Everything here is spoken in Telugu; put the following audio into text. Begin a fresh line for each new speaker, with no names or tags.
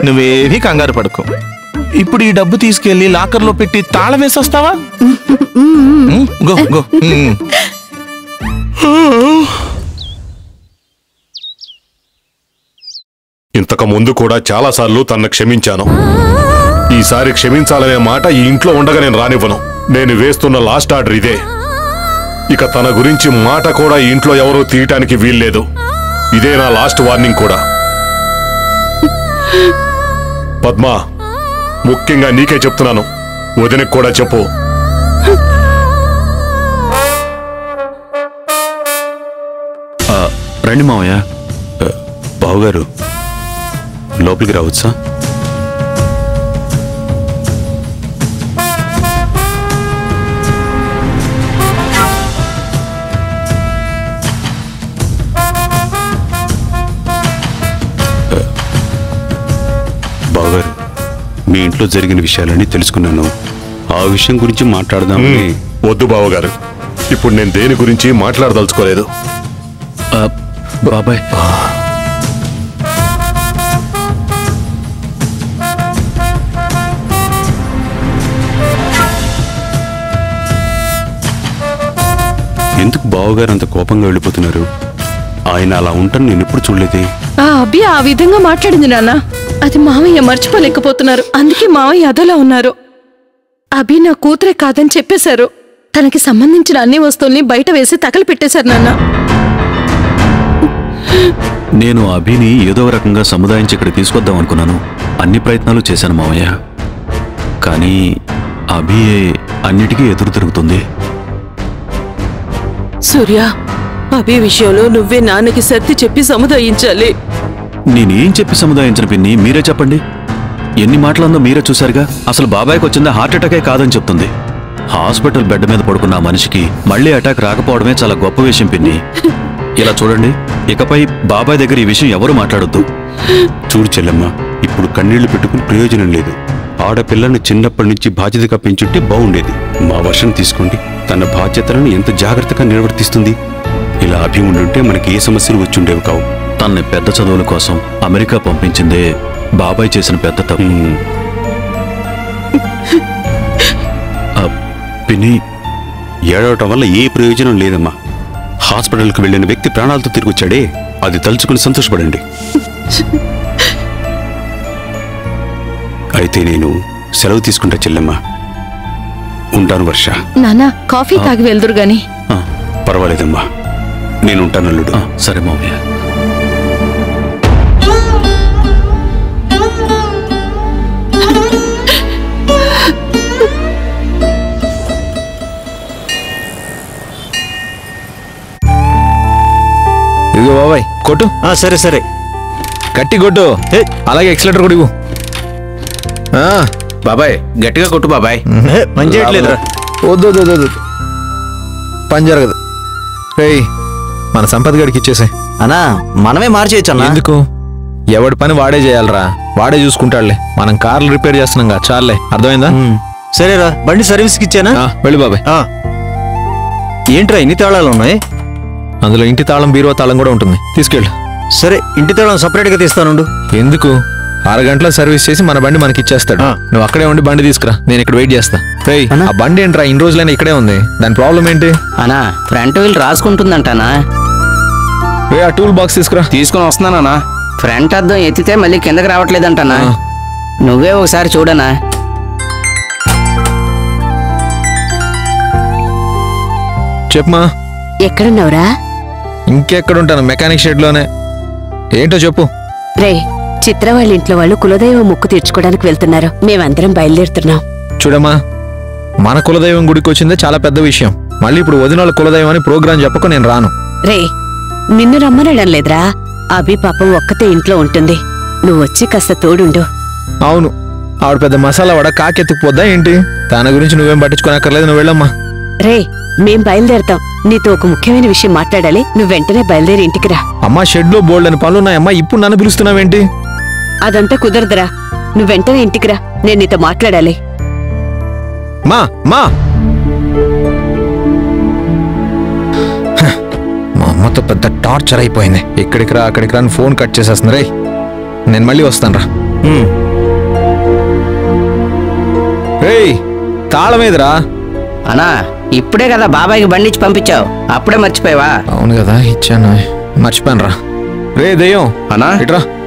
నువ్వేమీ కంగారు పడుకో ఇప్పుడు ఈ డబ్బు తీసుకెళ్లి లాకర్లో పెట్టి తాళం వేసొస్తావా ఉమ్, గో గో ఉమ్.
ఇంతకు ముందు కూడా చాలాసార్లు తన్ను క్షమించాను ఈసారి క్షమించాలనే మాట ఈ ఇంట్లో ఉండగా నేను రానివ్వను నేను వేస్తున్న లాస్ట్ ఆర్డర్ ఇదే ఇక తన గురించి మాట కూడా ఈ ఇంట్లో ఎవరూ తీయటానికి వీల్లేదు ఇదే నా లాస్ట్ వార్నింగ్ కూడా పద్మా ముఖ్యంగా నీకే చెప్తున్నాను వదినకు కూడా చెప్పు
రండి మావయ్య ఆ, బావగారు లోపలికి రావచ్చా ఆ, బావగారు మీ ఇంట్లో జరిగిన విషయాలన్నీ తెలుసుకున్నాను ఆ విషయం గురించి మాట్లాడదామని
వద్దు బావగారు ఇప్పుడు నేను దేని గురించి మాట్లాడదలుచుకోలేదు
ఆ, బాబాయ్ ఎందుకు బావగారు అంత కోపంగా వెళ్ళిపోతున్నారు ఆయన అలా ఉంటాను నేను ఎప్పుడు చూడలేదే
ఆ అభి ఆ విధంగా మాట్లాడింది నాన్న అది మామయ్య మర్చిపోలేకపోతున్నారు అందుకే మామయ్య అదోలా ఉన్నారు అభి నా కూతురే కాదని చెప్పేశారు తనకి సంబంధించిన అన్ని వస్తువుల్ని బయట వేసి తగలు పెట్టేశారు నాన్న
నేను అభిని ఏదో ఒక రకంగా సముదాయించి ఇక్కడ తీసుకొద్దాం అనుకున్నాను అన్ని ప్రయత్నాలు చేశాను మావయ్య కానీ అభియే అన్నిటికీ ఎదురు తిరుగుతుంది
సూర్య అభి విషయంలో నువ్వే నాన్నకి సర్ది చెప్పి సముదాయించాలి
నేనేం చెప్పి సముదాయించిన పిన్ని మీరే చెప్పండి ఎన్ని మాటలందో మీరే చూశారుగా అసలు బాబాయ్కి వచ్చిందా హార్ట్ అటాకే కాదని చెప్తుంది హాస్పిటల్ బెడ్ మీద పడుకున్న ఆ మనిషికి మళ్ళీ అటాక్ రాకపోవడమే చాలా గొప్ప విషయం పిన్ని ఇలా చూడండి ఇకపై బాబాయ్ దగ్గర ఈ విషయం ఎవరు మాట్లాడొద్దు చూడు చెల్లెమ్మ ఇప్పుడు కన్నీళ్లు పెట్టుకుని ప్రయోజనం లేదు ఆడపిల్లను చిన్నప్పటి నుంచి బాధ్యతగా పెంచుంటే బాగుండేది మా వర్షం తీసుకోండి తన బాధ్యతలను ఎంత జాగ్రత్తగా నిర్వర్తిస్తుంది ఇలా అభి ఉండుంటే మనకి ఏ సమస్యలు వచ్చుండేవి కావు తనని పెద్ద చదువుల కోసం అమెరికా పంపించిందే బాబాయ్ చేసిన పెద్ద తప్పు ఆ, పిన్ని ఏడవటం వల్ల ఏ ప్రయోజనం లేదమ్మా హాస్పిటల్కి వెళ్ళిన వ్యక్తి ప్రాణాలతో తిరిగి వచ్చాడే అది తలుచుకుని సంతోషపడండి అయితే నేను సెలవు తీసుకుంటా చెల్లెమ్మా ఉంటాను వర్ష
నాన్న కాఫీ తాగి వెళ్దురు గాని
ఆ, పర్వాలేదమ్మా నేను ఉంటాను అల్లుడు సరే మామయ్య
ఇదిగో బాబాయ్ కొట్టు
సరే సరే
గట్టి కొట్టు అలాగే ఎక్సలేటర్ కూడా ఇవ్వు ఆ,
బాబాయ్ గట్టిగా కొట్టు బాబాయ్
పని చేయట్లేదురా
వద్దు వద్దు వద్దు, వద్దు పని జరగదు రేయ్ మన సంపత్ గడికి ఇచ్చేసే
అన్నా మనమే మార్చేయచ్చు అన్నా
ఎందుకు ఎవడి పని వాడే చేయాలరా వాడే చూసుకుంటాడులే మనం కార్లు రిపేర్ చేస్తున్నాం కదా చాలే అర్థమైందా
ఉమ్, సరేరా బండి సర్వీస్కి ఇచ్చానా
ఆ, వెళ్ళు బాబాయ్
ఆ. ఏంట్రా ఇన్ని తాళాలు ఉన్నాయి
అందులో ఇంటి తాళం బీరువా తాళం కూడా ఉంటుంది తీసుకెళ్ళు
సరే ఇంటి తాళం సపరేట్గా తీస్తానుండు
ఎందుకు అరగంటలో సర్వీస్ చేసి మన బండి మనకి ఇచ్చేస్తాడు
ఆ.
నువ్వు అక్కడే ఉండి బండి తీసుకురా నేను ఇక్కడ వెయిట్ చేస్తా రేయ్
అన్నా.
ఆ బండి ఏంట్రా ఇన్ని రోజులైనా ఇక్కడే ఉంది దాని ప్రాబ్లం ఏంటి
అనా ఫ్రంట్ వీల్ రాసుకుంటుందంటానా
రే ఆ టూల్ బాక్స్ తీసుకురా
తీసుకుని వస్తున్నానా ఫ్రంట్ అద్దం ఎత్తితే మళ్ళీ కిందకి రావట్లేదంటానా
ఆ.
నువ్వే ఒకసారి చూడనా
చెప్పమా
ఎక్కడున్నావురా
ఇంకెక్కడ ఉంటాను మెకానిక్ షెడ్ లోనే ఏంటో చెప్పు
రే చిత్ర వాళ్ళ ఇంట్లో వాళ్ళు కులదైవ మొక్కు తీర్చుకోవడానికి వెళ్తున్నారు మేమందరం బయలుదేరుతున్నాం
చూడమ్మా మన కులదైవం గుడికి వచ్చిందే చాలా పెద్ద విషయం మళ్ళీ ఇప్పుడు వదినాల కులదైవం అని ప్రోగ్రాం చెప్పక నేను రాను
రే నిన్ను రమ్మనడం లేదురా అభి పాపం ఒక్కతే ఇంట్లో ఉంటుంది నువ్వు వచ్చి కాస్త తోడుండు
అవును ఆవిడ పెద్ద మసాలా వడ కాకెత్తుకుపోద్దా ఏంటి తన గురించి నువ్వేం పట్టించుకోనక్కర్లేదు నువ్వు వెళ్ళమ్మా
రే మేం బయలుదేరతాం నీతో ఒక ముఖ్యమైన విషయం మాట్లాడాలి నువ్వు వెంటనే బయలుదేరి ఇంటికి రా
అమ్మా షెడ్ లో బోల్డ్ అని పనులు ఉన్నాయమ్మా ఇప్పుడు నన్ను పిలుస్తున్నావేంటి
అదంతా కుదరదురా నువ్వు వెంటనే ఇంటికి రా నేను నీతో మాట్లాడాలి
మా మా హ, మా అమ్మతో పెద్ద టార్చర్ అయిపోయింది ఇక్కడికి రా అక్కడికి రా అని ఫోన్ కట్ చేసేస్తుంది రే నేను మళ్ళీ వస్తాను రా రేయ్ తాళం ఏదిరా
అన్నా ఇప్పుడే కదా బాబాయ్కి బండి ఇచ్చి పంపించావు అప్పుడే మర్చిపోయావా
అవును కదా ఇచ్చాను మర్చిపోయాను రా రే దెయ్యం
అన్నా
ఇట్రా